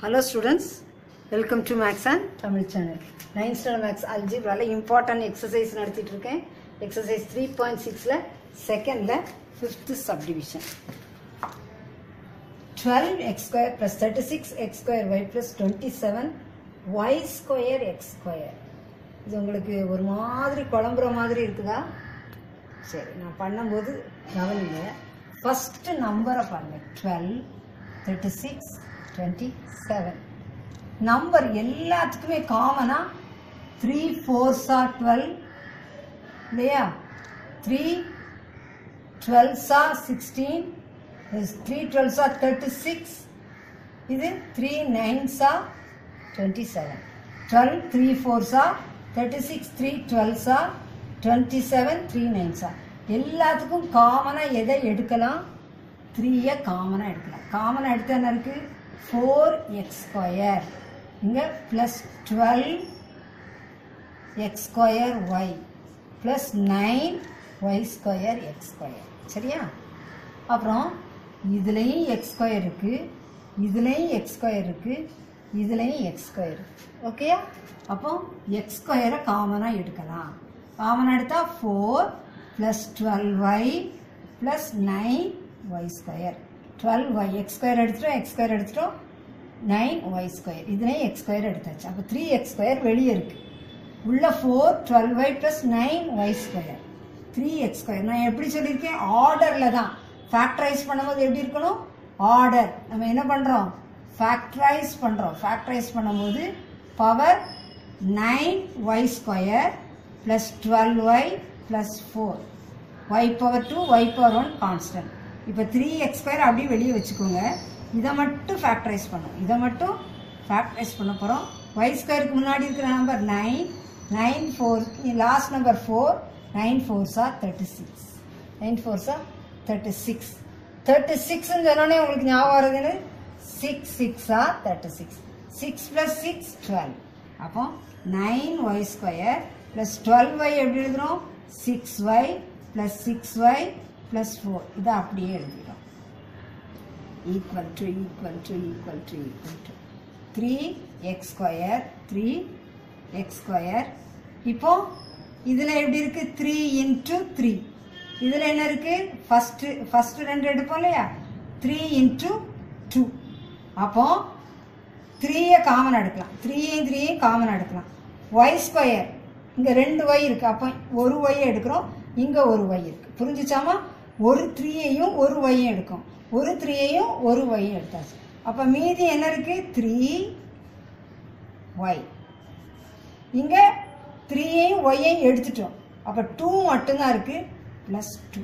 hello students welcome to maths and Tamil channel ninth standard maths அல்ஜிப்ரால important exercise நடத்திட்டு இருக்கேன் exercise three point சிக்ஸில் செகண்டில் fifth subdivision twelve x square plus thirty six x square y plus twenty seven y square x square இது உங்களுக்கு ஒரு மாதிரி குழம்புற மாதிரி இருக்குதா சரி நான் பண்ணும்போது கவனிங்க ஃபஸ்ட்டு நம்பரை பாருங்க twelve thirty six twenty seven number எல்லாத்துக்குமே காமனாக த்ரீ ஃபோர்ஸா டுவெல் இல்லையா த்ரீ டுவெல்ஸா சிக்ஸ்டீன் த்ரீ டுவெல்ஸா தேர்ட்டி சிக்ஸ் இது த்ரீ நைன்ஸா டுவெண்ட்டி செவன் டுவெல் த்ரீ ஃபோர்ஸா தேர்ட்டி சிக்ஸ் த்ரீ டுவெல்ஸா டுவெண்ட்டி செவன் த்ரீ நைன்ஸா எல்லாத்துக்கும் காமனாக எதை எடுக்கலாம் த்ரீயை காமனாக எடுக்கலாம் காமனாக எடுத்து என்ன இருக்குது ஃபோர் எக்ஸ் ஸ்கொயர் இங்கே plus twelve x square y plus nine y square x square சரியா அப்புறம் இதுலேயும் எக்ஸ் ஸ்கொயர் இருக்குது இதுலேயும் எக்ஸ் ஸ்கொயர் இருக்குது இதுலேயும் எக்ஸ் ஸ்கொயர் ஓகேயா அப்போ எக்ஸ் ஸ்கொயரை காமனாக எடுக்கலாம் காமனாக எடுத்தால் four plus twelve y plus nine y square twelve y x square எடுத்துட்டோம் எக்ஸ் ஸ்கொயர் எடுத்துட்டோம் நைன் ஒய் ஸ்கொயர் இதுலேயும் எக்ஸ் ஸ்கொயர் எடுத்தாச்சு அப்போ த்ரீ எக்ஸ் ஸ்கொயர் வெளியே இருக்குது உள்ள four twelve y plus nine y square three x square நான் எப்படி சொல்லியிருக்கேன் ஆர்டரில் தான் ஃபேக்டரைஸ் பண்ணும்போது எப்படி இருக்கணும் ஆர்டர் நம்ம என்ன பண்ணுறோம் ஃபேக்டரைஸ் பண்ணுறோம் ஃபேக்டரைஸ் பண்ணும்போது power nine y square plus twelve y plus four y power two y power one constant இப்போ த்ரீ எக்ஸ் ஸ்கொயர் அப்படியே வெளியே வச்சுக்கோங்க இதை மட்டும் ஃபேக்டரைஸ் பண்ணும் இதை மட்டும் ஃபேக்டரைஸ் பண்ண போகிறோம் ஒய் ஸ்கொயருக்கு முன்னாடி இருக்கிற number nine nine four last number four nine ஃபோர்ஸா தேர்ட்டி சிக்ஸ் நைன் ஃபோர்ஸா தேர்ட்டி சிக்ஸ் தேர்ட்டி சிக்ஸ்ன்னு சொன்னோடனே உங்களுக்கு ஞாபகம் வருதுன்னு சிக்ஸ் சிக்ஸா thirty six six plus six twelve அப்போ nine y square plus twelve y எப்படி எழுதுறோம் six y plus six y plus four இதை அப்படியே எழுதிடும் equal to equal to equal to equal to three x square three x square இப்போ இதில் எப்படி இருக்குது த்ரீ இன்ட்டு த்ரீ இதில் என்ன இருக்குது ஃபஸ்ட்டு ஃபஸ்ட்டு ரெண்டு எடுப்போம் இல்லையா த்ரீ இன்ட்டு டூ அப்போ த்ரீயை காமன் எடுக்கலாம் த்ரீயும் த்ரீயும் காமன் எடுக்கலாம் ஒய் ஸ்கொயர் இங்கே ரெண்டு ஒய் இருக்குது அப்போ ஒரு ஒய் எடுக்கிறோம் இங்கே ஒரு ஒய் இருக்குது புரிஞ்சுச்சாமா ஒரு த்ரீயையும் ஒரு ஒய்யும் எடுக்கும் ஒரு த்ரீயையும் ஒரு ஒய்யும் எடுத்தாச்சு அப்போ மீதி என்ன இருக்குது த்ரீ ஒய் இங்கே த்ரீயையும் ஒய்யையும் எடுத்துட்டோம் அப்போ டூ மட்டும்தான் இருக்குது ப்ளஸ் டூ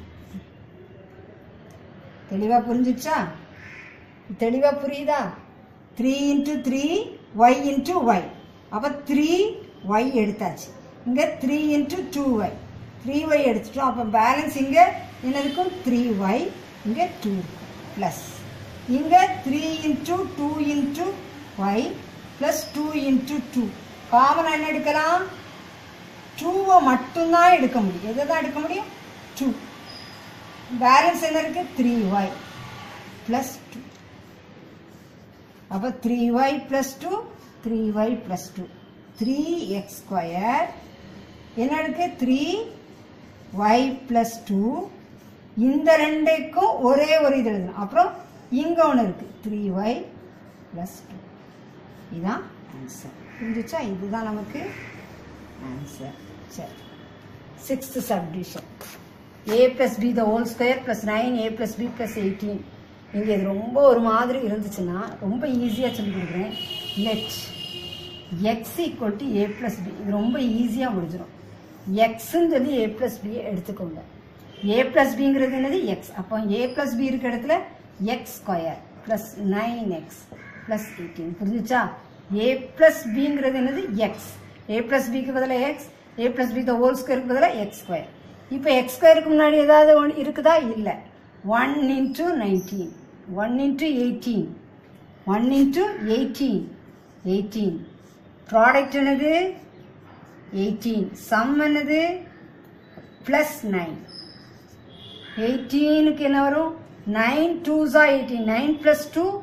தெளிவாக புரிஞ்சிச்சா தெளிவாக புரியுதா three into three y into y அப்போ த்ரீ ஒய் எடுத்தாச்சு இங்கே three into two y three y எடுத்துட்டோம் அப்போ பேலன்ஸ் இங்கே என்ன இருக்கும் த்ரீ ஒய் இங்கே டூ ப்ளஸ் இங்கே three into two into y plus two into two common என்ன எடுக்கலாம் டூவை மட்டும்தான் எடுக்க முடியும் எதை தான் எடுக்க முடியும் டூ பேலன்ஸ் என்ன இருக்குது த்ரீ ஒய் ப்ளஸ் டூ அப்போ three y plus two three y plus two three x square என்ன இருக்கு த்ரீ ஒய் ப்ளஸ் டூ இந்த ரெண்டுக்கும் ஒரே ஒரு இது எழுதணும் அப்புறம் இங்கே ஒன்று இருக்குது த்ரீ ஒய் ப்ளஸ் டூ இதுதான் ஆன்சர் புரிஞ்சிச்சா இதுதான் நமக்கு ஆன்சர் சரி sixth subdivision a plus b the whole square plus nine a plus b plus eighteen இங்கே இது ரொம்ப ஒரு மாதிரி இருந்துச்சுன்னா ரொம்ப ஈஸியாக சொல்லி கொடுக்குறேன் let x equal to a plus b இது ரொம்ப ஈஸியாக முடிஞ்சிடும் எக்ஸுன்னு சொல்லி ஏ ப்ளஸ் பியை எடுத்துக்கோங்க ஏ ப்ளஸ் பிங்கிறது என்னது எக்ஸ் அப்போ ஏ ப்ளஸ் பி இருக்கிற இடத்துல x square plus nine x plus eighteen புரிஞ்சிச்சா ஏ ப்ளஸ் பிங்கிறது என்னது எக்ஸ் ஏ ப்ளஸ் பிக்கு பதிலாக x a plus b the whole ஸ்கொயருக்கு பதிலாக எக்ஸ் ஸ்கொயர் இப்போ எக்ஸ் ஸ்கொயருக்கு முன்னாடி ஏதாவது ஒன்று இருக்குதா இல்லை one into nineteen one into eighteen one into eighteen eighteen product என்னது எயிட்டீன் சம் என்னது ப்ளஸ் நைன் எயிட்டீனுக்கு என்ன வரும் நைன் டூஸா eighteen nine plus two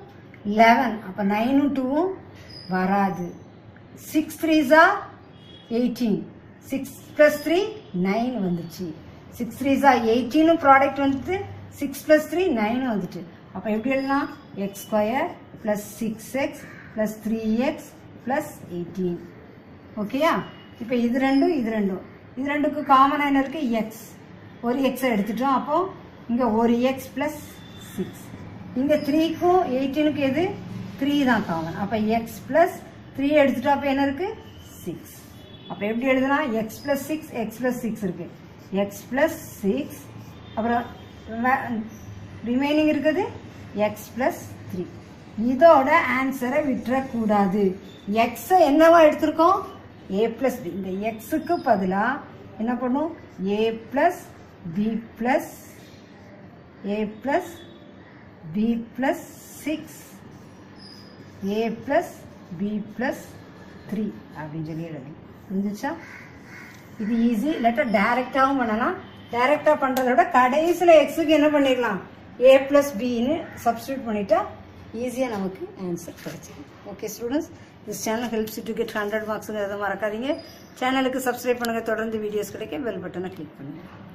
eleven அப்போ நைனும் டூவும் வராது சிக்ஸ் த்ரீஸா eighteen six plus three nine வந்துச்சு சிக்ஸ் த்ரீஸா எயிட்டீனும் ப்ராடக்ட் வந்துட்டு சிக்ஸ் ப்ளஸ் த்ரீ நைனும் வந்துட்டு அப்போ எப்படி எழுதலாம் x square plus six x plus three x plus eighteen ஓகேயா இப்போ இது ரெண்டும் இது ரெண்டும் இது ரெண்டுக்கு காமனாக என்ன இருக்குது எக்ஸ் ஒரு எக்ஸை எடுத்துட்டோம் அப்போ இங்கே ஒரு எக்ஸ் ப்ளஸ் சிக்ஸ் இங்கே த்ரீக்கும் எயிட்டீனுக்கும் எது த்ரீ தான் காமன் அப்போ எக்ஸ் ப்ளஸ் த்ரீ எடுத்துட்டோம் அப்போ என்ன இருக்குது சிக்ஸ் அப்போ எப்படி எழுதலாம் x plus six x plus six இருக்குது எக்ஸ் ப்ளஸ் சிக்ஸ் அப்புறம் ரிமைனிங் இருக்குது எக்ஸ் ப்ளஸ் த்ரீ இதோட ஆன்சரை விட்டுறக்கூடாது எக்ஸை என்னவா எடுத்திருக்கோம் ஏ ப்ளஸ் பி இந்த எக்ஸுக்கு பதிலாக என்ன பண்ணும் a plus b plus a plus b plus six a plus b plus three அப்படின்னு சொல்லி எழுதி புரிஞ்சுச்சா இது ஈஸி இல்லாட்டா டைரெக்டாகவும் பண்ணலாம் டைரெக்டாக பண்ணுறத விட கடைசியில் எக்ஸுக்கு என்ன பண்ணிடலாம் ஏ ப்ளஸ் பின்னு சப்ஸ்டியூட் பண்ணிட்டா ஈஸியாக நமக்கு ஆன்சர் கிடைச்சிடும் okay students this channel helps to get hundred மார்க்ஸுங்கிறத மறக்காதீங்க சேனலுக்கு சப்ஸ்கிரைப் பண்ணுங்கள் தொடர்ந்து வீடியோஸ் கிடைக்க பெல் பட்டனை கிளிக் பண்ணுங்கள்